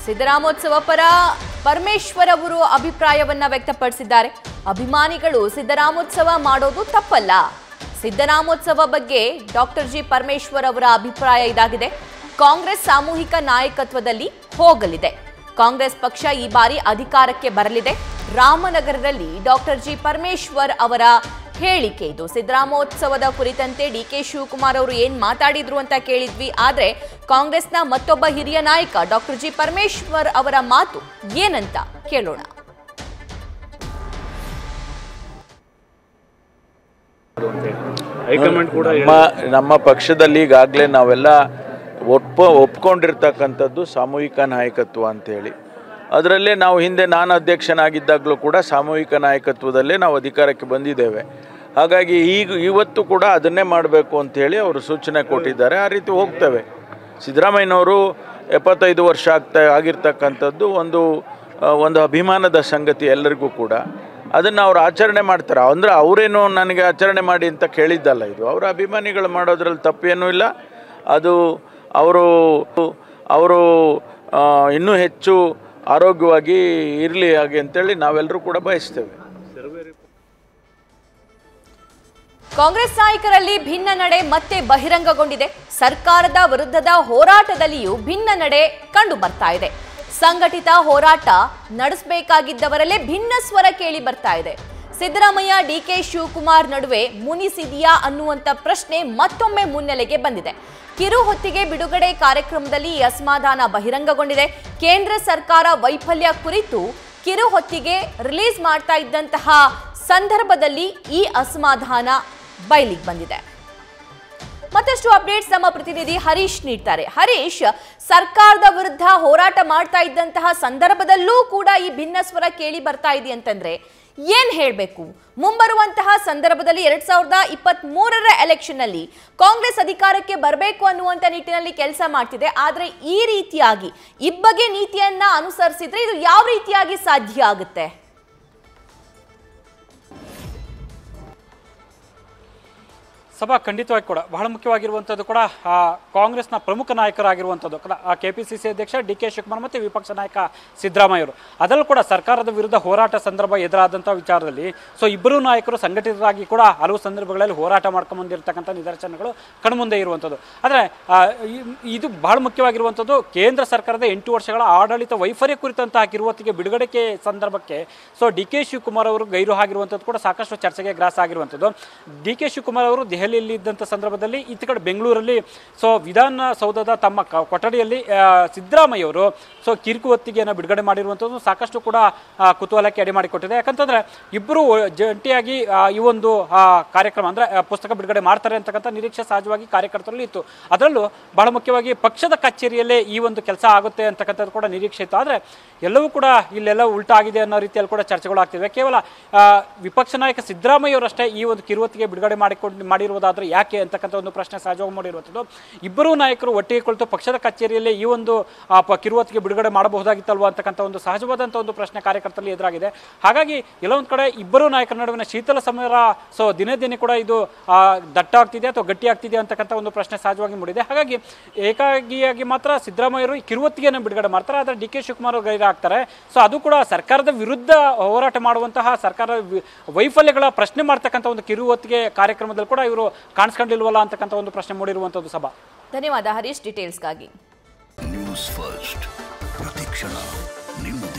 ಸಿದ್ದರಾಮೋತ್ಸವ ಪರ ಪರಮೇಶ್ವರ್ ಅವರು ಅಭಿಪ್ರಾಯವನ್ನ ವ್ಯಕ್ತಪಡಿಸಿದ್ದಾರೆ ಅಭಿಮಾನಿಗಳು ಸಿದ್ದರಾಮೋತ್ಸವ ಮಾಡೋದು ತಪ್ಪಲ್ಲ ಸಿದ್ದರಾಮೋತ್ಸವ ಬಗ್ಗೆ ಡಾಕ್ಟರ್ ಜಿ ಪರಮೇಶ್ವರ್ ಅವರ ಅಭಿಪ್ರಾಯ ಇದಾಗಿದೆ ಕಾಂಗ್ರೆಸ್ ಸಾಮೂಹಿಕ ನಾಯಕತ್ವದಲ್ಲಿ ಹೋಗಲಿದೆ ಕಾಂಗ್ರೆಸ್ ಪಕ್ಷ ಈ ಬಾರಿ ಅಧಿಕಾರಕ್ಕೆ ಬರಲಿದೆ ರಾಮನಗರದಲ್ಲಿ ಡಾಕ್ಟರ್ ಜಿ ಪರಮೇಶ್ವರ್ ಅವರ ಹೇಳಿಕೆ ಇದು ಸಿದ್ದರಾಮೋತ್ಸವದ ಕುರಿತಂತೆ ಡಿ ಕೆ ಶಿವಕುಮಾರ್ ಅವರು ಏನ್ ಮಾತಾಡಿದ್ರು ಅಂತ ಕೇಳಿದ್ವಿ ಆದ್ರೆ ಕಾಂಗ್ರೆಸ್ನ ಮತ್ತೊಬ್ಬ ಹಿರಿಯ ನಾಯಕ ಡಾಕ್ಟರ್ ಜಿ ಪರಮೇಶ್ವರ್ ಅವರ ಮಾತು ಏನಂತ ಕೇಳೋಣ ಹೈಕಮಾಂಡ್ ಕೂಡ ನಮ್ಮ ನಮ್ಮ ಪಕ್ಷದಲ್ಲಿ ಈಗಾಗಲೇ ನಾವೆಲ್ಲ ಒಪ್ಪ ಒಪ್ಕೊಂಡಿರ್ತಕ್ಕಂಥದ್ದು ಸಾಮೂಹಿಕ ನಾಯಕತ್ವ ಅಂತೇಳಿ ಅದರಲ್ಲೇ ನಾವು ಹಿಂದೆ ನಾನು ಅಧ್ಯಕ್ಷನಾಗಿದ್ದಾಗಲೂ ಕೂಡ ಸಾಮೂಹಿಕ ನಾಯಕತ್ವದಲ್ಲೇ ನಾವು ಅಧಿಕಾರಕ್ಕೆ ಬಂದಿದ್ದೇವೆ ಹಾಗಾಗಿ ಈಗ ಇವತ್ತು ಕೂಡ ಅದನ್ನೇ ಮಾಡಬೇಕು ಅಂತೇಳಿ ಅವರು ಸೂಚನೆ ಕೊಟ್ಟಿದ್ದಾರೆ ಆ ರೀತಿ ಹೋಗ್ತೇವೆ ಸಿದ್ದರಾಮಯ್ಯನವರು ಎಪ್ಪತ್ತೈದು ವರ್ಷ ಆಗ್ತಾ ಆಗಿರ್ತಕ್ಕಂಥದ್ದು ಒಂದು ಆ, ಒಂದು ಅಭಿಮಾನದ ಸಂಗತಿ ಎಲ್ಲರಿಗೂ ಕೂಡ ಅದನ್ನು ಅವ್ರು ಆಚರಣೆ ಮಾಡ್ತಾರೆ ಅಂದರೆ ಅವರೇನು ನನಗೆ ಆಚರಣೆ ಮಾಡಿ ಅಂತ ಕೇಳಿದ್ದಲ್ಲ ಇದು ಅವರ ಅಭಿಮಾನಿಗಳು ಮಾಡೋದ್ರಲ್ಲಿ ತಪ್ಪೇನೂ ಇಲ್ಲ ಅದು ಅವರು ಅವರು ಆ, ಇನ್ನೂ ಹೆಚ್ಚು ಆರೋಗ್ಯವಾಗಿ ಇರಲಿ ಹಾಗೆ ಅಂತೇಳಿ ನಾವೆಲ್ಲರೂ ಕೂಡ ಬಯಸ್ತೇವೆ ಕಾಂಗ್ರೆಸ್ ನಾಯಕರಲ್ಲಿ ಭಿನ್ನ ನಡೆ ಮತ್ತೆ ಬಹಿರಂಗಗೊಂಡಿದೆ ಸರ್ಕಾರದ ವಿರುದ್ಧದ ಹೋರಾಟದಲ್ಲಿಯೂ ಭಿನ್ನ ನಡೆ ಕಂಡು ಬರ್ತಾ ಇದೆ ಸಂಘಟಿತ ಹೋರಾಟ ನಡೆಸಬೇಕಾಗಿದ್ದವರಲ್ಲೇ ಭಿನ್ನ ಸ್ವರ ಕೇಳಿ ಬರ್ತಾ ಇದೆ ಸಿದ್ದರಾಮಯ್ಯ ಡಿಕೆ ಶಿವಕುಮಾರ್ ನಡುವೆ ಮುನಿಸಿದೆಯಾ ಅನ್ನುವಂತ ಪ್ರಶ್ನೆ ಮತ್ತೊಮ್ಮೆ ಮುನ್ನೆಲೆಗೆ ಬಂದಿದೆ ಕಿರು ಹೊತ್ತಿಗೆ ಬಿಡುಗಡೆ ಕಾರ್ಯಕ್ರಮದಲ್ಲಿ ಈ ಅಸಮಾಧಾನ ಬಹಿರಂಗಗೊಂಡಿದೆ ಕೇಂದ್ರ ಸರ್ಕಾರ ವೈಫಲ್ಯ ಕುರಿತು ಕಿರು ಹೊತ್ತಿಗೆ ರಿಲೀಸ್ ಮಾಡ್ತಾ ಇದ್ದಂತಹ ಸಂದರ್ಭದಲ್ಲಿ ಈ ಅಸಮಾಧಾನ ಬಯಲಿಗೆ ಬಂದಿದೆ ಮತ್ತಷ್ಟು ಅಪ್ಡೇಟ್ಸ್ ನಮ್ಮ ಪ್ರತಿನಿಧಿ ಹರೀಶ್ ನೀಡ್ತಾರೆ ಹರೀಶ್ ಸರ್ಕಾರದ ವಿರುದ್ಧ ಹೋರಾಟ ಮಾಡ್ತಾ ಇದ್ದಂತಹ ಸಂದರ್ಭದಲ್ಲೂ ಕೂಡ ಈ ಭಿನ್ನ ಸ್ವರ ಕೇಳಿ ಬರ್ತಾ ಇದೆ ಅಂತಂದ್ರೆ ಏನ್ ಹೇಳ್ಬೇಕು ಮುಂಬರುವಂತಹ ಸಂದರ್ಭದಲ್ಲಿ ಎರಡ್ ಸಾವಿರದ ಇಪ್ಪತ್ತ್ ಮೂರರ ಎಲೆಕ್ಷನ್ ಅಲ್ಲಿ ಕಾಂಗ್ರೆಸ್ ಅಧಿಕಾರಕ್ಕೆ ಬರಬೇಕು ಅನ್ನುವಂತ ನಿಟ್ಟಿನಲ್ಲಿ ಕೆಲಸ ಮಾಡ್ತಿದೆ ಆದ್ರೆ ಈ ರೀತಿಯಾಗಿ ಇಬ್ಬಗೆ ನೀತಿಯನ್ನ ಅನುಸರಿಸಿದ್ರೆ ಇದು ಯಾವ ರೀತಿಯಾಗಿ ಸಾಧ್ಯ ಆಗುತ್ತೆ ಸಭಾ ಖಂಡಿತವಾಗಿ ಕೂಡ ಬಹಳ ಮುಖ್ಯವಾಗಿರುವಂಥದ್ದು ಕೂಡ ಆ, ಕಾಂಗ್ರೆಸ್ನ ಪ್ರಮುಖ ನಾಯಕರಾಗಿರುವಂಥದ್ದು ಕೆ ಪಿ ಸಿ ಸಿ ಅಧ್ಯಕ್ಷ ಡಿ ಕೆ ಶಿವಕುಮಾರ್ ಮತ್ತು ವಿಪಕ್ಷ ನಾಯಕ ಸಿದ್ದರಾಮಯ್ಯವರು ಅದರಲ್ಲೂ ಕೂಡ ಸರ್ಕಾರದ ವಿರುದ್ಧ ಹೋರಾಟ ಸಂದರ್ಭ ಎದುರಾದಂಥ ವಿಚಾರದಲ್ಲಿ ಸೊ ಇಬ್ಬರೂ ನಾಯಕರು ಸಂಘಟಿತರಾಗಿ ಕೂಡ ಹಲವು ಸಂದರ್ಭಗಳಲ್ಲಿ ಹೋರಾಟ ಮಾಡ್ಕೊಂಡು ಬಂದಿರತಕ್ಕಂಥ ನಿದರ್ಶನಗಳು ಕಣ್ಮುಂದೆ ಇರುವಂಥದ್ದು ಆದರೆ ಇದು ಬಹಳ ಮುಖ್ಯವಾಗಿರುವಂಥದ್ದು ಕೇಂದ್ರ ಸರ್ಕಾರದ ಎಂಟು ವರ್ಷಗಳ ಆಡಳಿತ ವೈಫಲ್ಯ ಕುರಿತಂತಹ ಕಿರುವತ್ತಿಗೆ ಬಿಡುಗಡೆಗೆ ಸಂದರ್ಭಕ್ಕೆ ಸೊ ಡಿ ಕೆ ಶಿವಕುಮಾರ್ ಅವರು ಗೈರು ಆಗಿರುವಂಥದ್ದು ಕೂಡ ಸಾಕಷ್ಟು ಚರ್ಚೆಗೆ ಗ್ರಾಸ ಆಗಿರುವಂಥದ್ದು ಡಿ ಕೆ ಶಿವಕುಮಾರ್ ಅವರು ದೆಹಲಿಯಲ್ಲಿ ಇದ್ದಂಥ ಸಂದರ್ಭದಲ್ಲಿ ಈತ ಕಡೆ ಬೆಂಗಳೂರಲ್ಲಿ ಸೊ ವಿಧಾನಸೌಧದ ತಮ್ಮ ಕ- ಕೊಠಡಿಯಲ್ಲಿ ಆ, ಸಿದ್ದರಾಮಯ್ಯ ಅವರು ಸೊ ಕಿರುಕು ಹೊತ್ತಿಗೆಯನ್ನು ಬಿಡುಗಡೆ ಮಾಡಿರುವಂಥದ್ದು ಸಾಕಷ್ಟು ಕೂಡ ಆ, ಕುತೂಹಲಕ್ಕೆ ಅಡಿ ಮಾಡಿಕೊಟ್ಟಿದೆ ಯಾಕಂತಂದ್ರೆ ಇಬ್ಬರು ಜಂಟಿಯಾಗಿ ಆ, ಈ ಒಂದು ಆ, ಕಾರ್ಯಕ್ರಮ ಅಂದ್ರೆ ಆ, ಪುಸ್ತಕ ಬಿಡುಗಡೆ ಮಾಡ್ತಾರೆ ಅಂತಕ್ಕಂಥ ನಿರೀಕ್ಷೆ ಸಹಜವಾಗಿ ಕಾರ್ಯಕರ್ತರಲ್ಲಿ ಇತ್ತು ಅದರಲ್ಲೂ ಬಹಳ ಮುಖ್ಯವಾಗಿ ಪಕ್ಷದ ಕಚೇರಿಯಲ್ಲೇ ಈ ಒಂದು ಕೆಲಸ ಆಗುತ್ತೆ ಅಂತಕ್ಕಂಥದ್ದು ಕೂಡ ನಿರೀಕ್ಷೆ ಇತ್ತು ಆದರೆ ಎಲ್ಲವೂ ಕೂಡ ಇಲ್ಲೆಲ್ಲ ಉಲ್ಟಾ ಆಗಿದೆ ಅನ್ನೋ ರೀತಿಯಲ್ಲಿ ಕೂಡ ಚರ್ಚೆಗಳು ಆಗ್ತಿವೆ ಕೇವಲ ಆ, ವಿಪಕ್ಷ ನಾಯಕ ಸಿದ್ದರಾಮಯ್ಯ ಅವರಷ್ಟೇ ಈ ಒಂದು ಕಿರುವತ್ತಿಗೆ ಬಿಡುಗಡೆ ಮಾಡಿಕೊಂಡು ಮಾಡಿರುವುದಾದ್ರೆ ಯಾಕೆ ಅಂತಕ್ಕಂಥ ಒಂದು ಪ್ರಶ್ನೆ ಸಹಜವಾಗಿ ಮಾಡಿರುವಂಥದ್ದು ಇಬ್ಬರೂ ನಾಯಕರು ಒಟ್ಟಿಗೆ ಕುಳಿತು ಪಕ್ಷದ ಕಚೇರಿಯಲ್ಲೇ ಈ ಒಂದು ಆ, ಪ- ಕಿರುವತ್ತಿಗೆ ಬಿಡುಗಡೆ ಮಾಡಬಹುದಾಗಿತ್ತಲ್ವಾ ಅಂತಕ್ಕಂಥ ಒಂದು ಸಹಜವಾದಂಥ ಒಂದು ಪ್ರಶ್ನೆ ಕಾರ್ಯಕರ್ತರಲ್ಲಿ ಎದುರಾಗಿದೆ ಹಾಗಾಗಿ ಎಲ್ಲೊಂದು ಕಡೆ ಇಬ್ಬರೂ ನಾಯಕರ ನಡುವಿನ ಶೀತಲ ಸಮರ ಸೊ ದಿನೇ ದಿನೇ ಕೂಡ ಇದು ಆ, ದಟ್ಟ ಆಗ್ತಿದೆ ಅಥವಾ ಗಟ್ಟಿ ಆಗ್ತಿದೆ ಅಂತಕ್ಕಂಥ ಒಂದು ಪ್ರಶ್ನೆ ಸಹಜವಾಗಿ ಮೂಡಿದೆ ಹಾಗಾಗಿ ಏಕಾಗಿಯಾಗಿ ಮಾತ್ರ ಸಿದ್ದರಾಮಯ್ಯರು ಈ ಕಿರುವತ್ತಿಗೆಯನ್ನು ಬಿಡುಗಡೆ ಮಾಡ್ತಾರೆ ಆದರೆ ಡಿ ಕೆ ಶಿವಕುಮಾರ್ ಅವರು ಗೈರು ಆಗ್ತಾರೆ ಸೊ ಅದು ಕೂಡ ಸರ್ಕಾರದ ವಿರುದ್ಧ ಹೋರಾಟ ಮಾಡುವಂತಹ ಸರ್ಕಾರದ ವಿ- ವೈಫಲ್ಯಗಳ ಪ್ರಶ್ನೆ ಮಾಡ್ತಕ್ಕಂಥ ಒಂದು ಕಿರುವತ್ತಿಗೆ ಕಾರ್ಯಕ್ರಮದಲ್ಲಿ ಕೂಡ ಇವರು ಕಾಣಿಸ್ಕೊಂಡಿಲ್ವಲ್ಲ ಅಂತಕ್ಕಂಥ ಒಂದು ಪ್ರಶ್ನೆ ಮೂಡಿರುವಂಥದ್ದು ಸಭಾ ಧನ್ಯವಾದ ಹರೀಶ್ ಡೀಟೇಲ್ಸ್ಗಾಗಿ ನ್ಯೂಸ್ ಫಸ್ಟ್ ಪ್ರತಿಕ್ಷಣ ನಿಮ್ಮ